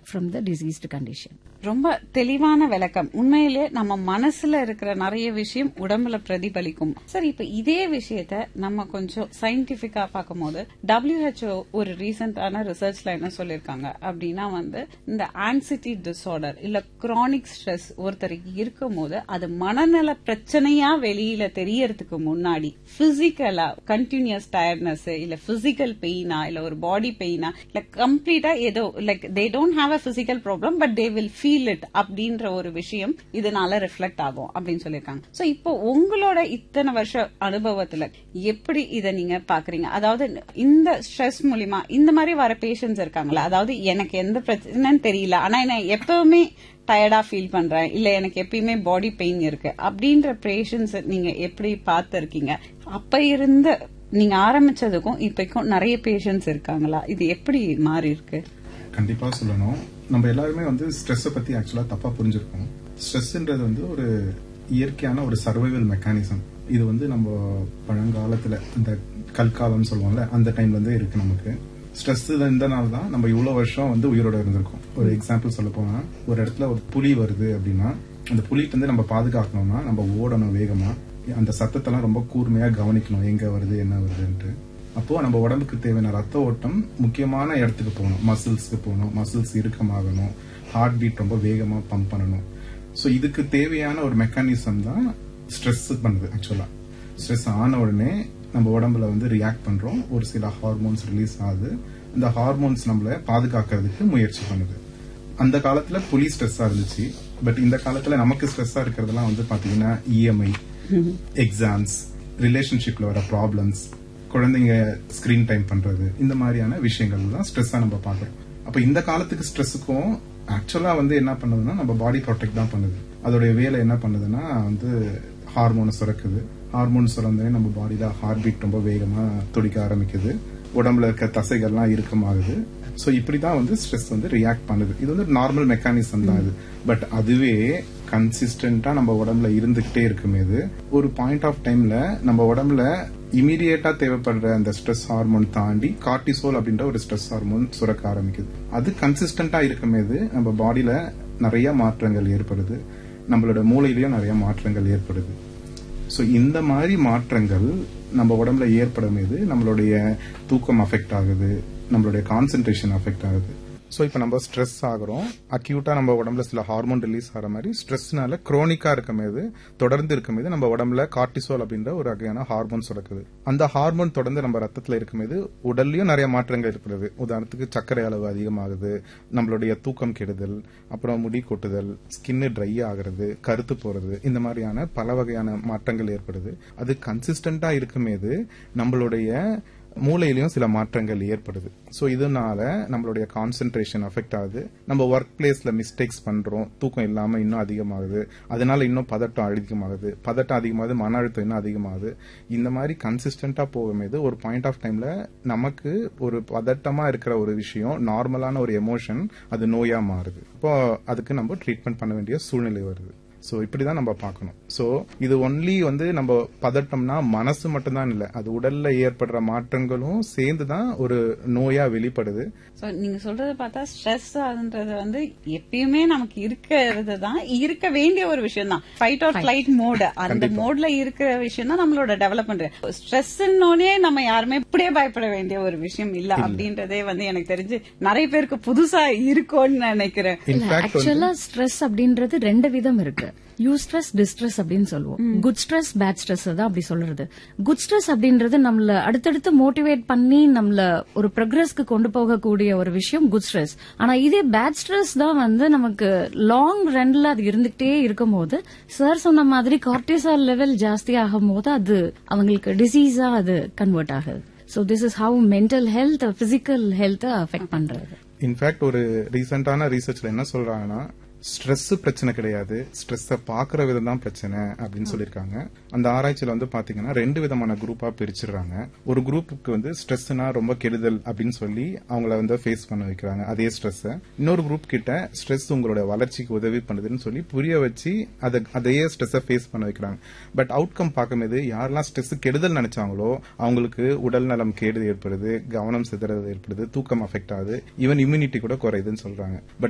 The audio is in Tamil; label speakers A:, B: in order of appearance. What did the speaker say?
A: back from the deceased condition
B: ரொம்ப தெளிவான விளக்கம் உண்மையிலே நம்ம மனசுல இருக்கிற நிறைய விஷயம் உடம்புல பிரதிபலிக்கும் சரி இப்ப இதே விஷயத்த நம்ம கொஞ்சம் சயின்டிபிக்கா பார்க்கும்போது WHO ஒரு ரீசெண்டான ரிசர்ச்ல என்ன சொல்லிருக்காங்க அப்படின்னா வந்து இந்த ஆன்சிட்டி டிசார்டர் இல்ல கிரானிக் ஸ்ட்ரெஸ் ஒருத்தருக்கு இருக்கும் போது அது மனநல பிரச்சனையா வெளியில தெரியறதுக்கு முன்னாடி பிசிக்கலா கண்டினியூஸ் டயர்ட்னஸ் இல்ல பிசிக்கல் பெயினா இல்ல ஒரு பாடி பெயினா இல்ல கம்ப்ளீட்டா ஏதோ like they don't have a physical problem but they will feel it அப்படின்ற ஒரு விஷயம் இதனால ரிஃப்ளெக்ட் ஆகும் அப்படின்னு சொல்லியிருக்காங்க சோ இப்போ உங்களோட இத்தனை வருஷ அனுபவத்துல எப்படி இத நீங்க பாக்குறீங்க அதாவது இந்த ஸ்ட்ரெஸ் மூலியமா இந்த மாதிரி வர பேஷண்ட்ஸ் இருக்காங்களா அதாவது எனக்கு எந்த பிரச்சனைன்னு தெரியல ஆனா நான் எப்பவுமே டயர்டா ஃபீல் பண்றேன் இல்ல எனக்கு எப்பயுமே பாடி பெயின் இருக்கு அப்படின்ற பேஷண்ட்ஸ் நீங்க எப்படி பார்த்திருக்கீங்க அப்ப இருந்த நீங்க ஆரம்பிச்சதுக்கும் இப்பக்கும் நிறைய பேஷண்ட்ஸ் இருக்காங்களா இது எப்படி மாறி இருக்கு
C: கண்டிப்பா சொல்லணும் நம்ம எல்லாருமே வந்து ஸ்ட்ரெஸ்ஸை பத்தி ஆக்சுவலா தப்பா புரிஞ்சிருக்கோம் ஸ்ட்ரெஸ்ன்றது வந்து ஒரு இயற்கையான ஒரு சர்வைவல் மெக்கானிசம் இது வந்து நம்ம பழங்காலத்துல இந்த கல்காலம் சொல்லுவோம்ல அந்த டைம்ல இருந்தே இருக்கு நமக்கு ஸ்ட்ரெஸ் இருந்தனால தான் நம்ம இவ்வளவு வருஷம் வந்து உயிரோட இருந்திருக்கோம் ஒரு எக்ஸாம்பிள் சொல்ல போனா ஒரு இடத்துல ஒரு புலி வருது அப்படின்னா அந்த புலிட்டு இருந்து நம்ம பாதுகாக்கணும்னா நம்ம ஓடணும் வேகமா அந்த சத்தத்தெல்லாம் ரொம்ப கூர்மையா கவனிக்கணும் எங்க வருது என்ன வருதுன்ட்டு அப்போ நம்ம உடம்புக்கு தேவையான ரத்த ஓட்டம் முக்கியமான இடத்துக்கு போகணும் மசில்ஸ்க்கு போகணும் மசில்ஸ் இறுக்கமாகணும் ஹார்ட் பீட் ரொம்ப வேகமா பம்ப் பண்ணணும் ஸோ இதுக்கு தேவையான ஒரு மெக்கானிசம் தான் ஸ்ட்ரெஸ் பண்ணுது ஆக்சுவலா ஸ்ட்ரெஸ் ஆன உடனே நம்ம உடம்புல வந்து ரியாக்ட் பண்றோம் ஒரு சில ஹார்மோன்ஸ் ரிலீஸ் ஆகுது இந்த ஹார்மோன்ஸ் நம்மள பாதுகாக்கிறதுக்கு முயற்சி பண்ணுது அந்த காலத்துல புலி ஸ்ட்ரெஸ்ஸா இருந்துச்சு பட் இந்த காலத்துல நமக்கு ஸ்ட்ரெஸ்ஸா இருக்கிறதெல்லாம் வந்து பாத்தீங்கன்னா இஎம்ஐ எக்ஸாம்ஸ் ரிலேஷன்ஷிப்ல வர ப்ராப்ளம்ஸ் குழந்தைங்க ஸ்கிரீன் டைம் பண்றது இந்த மாதிரியான விஷயங்கள் தான் ஸ்ட்ரெஸ்ஸா நம்ம பாக்குறோம் அப்ப இந்த காலத்துக்கு ஸ்ட்ரெஸ்ஸுக்கும் ஆக்சுவலா வந்து என்ன பண்ணுதுன்னா நம்ம பாடி ப்ரொடெக்ட் தான் பண்ணுது அதோடைய வேலை என்ன பண்ணுதுன்னா வந்து ஹார்மோனை சுரக்குது ஹார்மோன் சுரந்தே நம்ம பாடியில ஹார்ட் பீட் ரொம்ப வேகமா துடிக்க ஆரம்பிக்குது உடம்புல இருக்க தசைகள்லாம் இறுக்கமாகுது சோ இப்படிதான் வந்து ஸ்ட்ரெஸ் வந்து ரியாக்ட் பண்ணுது இது வந்து நார்மல் மெக்கானிசம் தான் இது பட் அதுவே கன்சிஸ்டன்டா நம்ம உடம்புல இருந்துகிட்டே இருக்குமேது ஒரு பாயிண்ட் ஆஃப் டைம்ல நம்ம உடம்புல இமீடியட்டா தேவைப்படுற அந்த ஸ்ட்ரெஸ் ஹார்மோன் தாண்டி கார்டிசோல் அப்படின்ற ஒரு ஸ்ட்ரெஸ் ஹார்மோன் சுரக்க ஆரம்பிக்குது அது கன்சிஸ்டன்டா இருக்குமேது நம்ம பாடியில நிறைய மாற்றங்கள் ஏற்படுது நம்மளோட மூளையிலயும் நிறைய மாற்றங்கள் ஏற்படுது ஸோ இந்த மாதிரி மாற்றங்கள் நம்ம உடம்புல ஏற்படும் போது நம்மளுடைய தூக்கம் அஃபெக்ட் ஆகுது நம்மளுடைய கான்சென்ட்ரேஷன் அஃபெக்ட் ஆகுது ஸோ இப்போ நம்ம ஸ்ட்ரெஸ் ஆகிறோம் அக்யூட்டா நம்ம உடம்புல சில ஹார்மோன் ரிலீஸ் ஆகிற மாதிரி ஸ்ட்ரெஸ்னால குரோனிக்கா இருக்கும்போது தொடர்ந்து இருக்கும்போது நம்ம உடம்புல கார்டிசோல் அப்படின்ற ஒரு வகையான ஹார்மோன் சுரக்குது அந்த ஹார்மோன் தொடர்ந்து நம்ம ரத்தத்துல இருக்கும்போது உடல்லயும் நிறைய மாற்றங்கள் ஏற்படுது உதாரணத்துக்கு சர்க்கரை அளவு அதிகமாகுது நம்மளுடைய தூக்கம் கெடுதல் அப்புறம் முடி கொட்டுதல் ஸ்கின்னு ட்ரை ஆகுறது கருத்து போறது இந்த மாதிரியான பல வகையான மாற்றங்கள் ஏற்படுது அது கன்சிஸ்டண்டா இருக்கும்போது நம்மளுடைய மூளையிலயும் சில மாற்றங்கள் ஏற்படுது ஸோ இதனால நம்மளுடைய கான்சென்ட்ரேஷன் அஃபெக்ட் ஆகுது நம்ம ஒர்க் பிளேஸ்ல மிஸ்டேக்ஸ் பண்றோம் தூக்கம் இல்லாம இன்னும் அதிகமாகுது அதனால இன்னும் பதட்டம் அதிகமாகுது பதட்டம் அதிகமாகுது மன அழுத்தம் இன்னும் அதிகமாகுது இந்த மாதிரி கன்சிஸ்டண்டா போகும்போது ஒரு பாயிண்ட் ஆஃப் டைம்ல நமக்கு ஒரு பதட்டமா இருக்கிற ஒரு விஷயம் நார்மலான ஒரு எமோஷன் அது நோயா மாறுது இப்போ அதுக்கு நம்ம ட்ரீட்மெண்ட் பண்ண வேண்டிய சூழ்நிலை வருது ஸோ இப்படிதான் நம்ம பார்க்கணும் ஸோ இது ஒன்லி வந்து நம்ம பதட்டம்னா மனசு மட்டும்தான் இல்லை அது உடல்ல ஏற்படுற மாற்றங்களும் சேர்ந்து தான் ஒரு நோயா வெளிப்படுது
B: சோ நீங்க சொல்றத பார்த்தா ஸ்ட்ரெஸ் ஆகுன்றது வந்து எப்பயுமே நமக்கு இருக்கிறது தான் இருக்க வேண்டிய ஒரு விஷயம் தான் ஃபைட் ஆர் ஃபிளைட் மோட் அந்த மோட்ல இருக்கிற விஷயம் தான் நம்மளோட டெவலப்மெண்ட் ஸ்ட்ரெஸ்னோடனே நம்ம யாருமே இப்படியே பயப்பட வேண்டிய ஒரு விஷயம் இல்ல அப்படின்றதே வந்து எனக்கு தெரிஞ்சு நிறைய பேருக்கு புதுசா இருக்கும்னு நினைக்கிறேன்
A: ஆக்சுவலா ஸ்ட்ரெஸ் அப்படின்றது ரெண்டு விதம் இருக்கு யூ ஸ்ட்ரெஸ் டிஸ்ட்ரெஸ் அப்படின்னு சொல்லுவோம் குட் ஸ்ட்ரெஸ் பேட் ஸ்ட்ரெஸ் தான் அப்படி சொல்றது குட் ஸ்ட்ரெஸ் அப்படின்றது நம்மள அடுத்தடுத்து மோட்டிவேட் பண்ணி நம்மள ஒரு ப்ரோக்ரஸ்க்கு கொண்டு போகக்கூடிய ஒரு விஷயம் குட் ஸ்ட்ரெஸ் ஆனா இதே பேட் ஸ்ட்ரெஸ் தான் வந்து நமக்கு லாங் ரன்ல அது இருந்துகிட்டே இருக்கும் போது சார் சொன்ன மாதிரி கார்டிசால் லெவல் ஜாஸ்தி ஆகும் போது அது அவங்களுக்கு டிசீஸா அது கன்வெர்ட் ஆகுது so this is how mental health physical health affect பண்றது
C: இன்ஃபேக்ட் ஒரு ரீசெண்டான ரிசர்ச்ல என்ன சொல்றாங்கன்னா ஸ்ட்ரெஸ் பிரச்சனை கிடையாது ஸ்ட்ரெஸ்ஸை பாக்குற விதம் தான் பிரச்சனை அப்படின்னு சொல்லியிருக்காங்க அந்த ஆராய்ச்சியில வந்து பாத்தீங்கன்னா ரெண்டு விதமான குரூப்பா பிரிச்சிடுறாங்க ஒரு குரூப்புக்கு வந்து ஸ்ட்ரெஸ்னா ரொம்ப கெடுதல் அப்படின்னு சொல்லி அவங்கள வந்து ஃபேஸ் பண்ண வைக்கிறாங்க அதே ஸ்ட்ரெஸ் இன்னொரு குரூப் கிட்ட ஸ்ட்ரெஸ் உங்களோட வளர்ச்சிக்கு உதவி பண்ணுதுன்னு சொல்லி புரிய வச்சு அதை அதே ஸ்ட்ரெஸ்ஸை ஃபேஸ் பண்ண வைக்கிறாங்க பட் அவுட்கம் பார்க்கும்போது யாரெல்லாம் ஸ்ட்ரெஸ் கெடுதல் நினைச்சாங்களோ அவங்களுக்கு உடல் நலம் கேடு ஏற்படுது கவனம் சிதறது ஏற்படுது தூக்கம் அஃபெக்ட் ஆகுது ஈவன் இம்யூனிட்டி கூட குறையுதுன்னு சொல்றாங்க பட்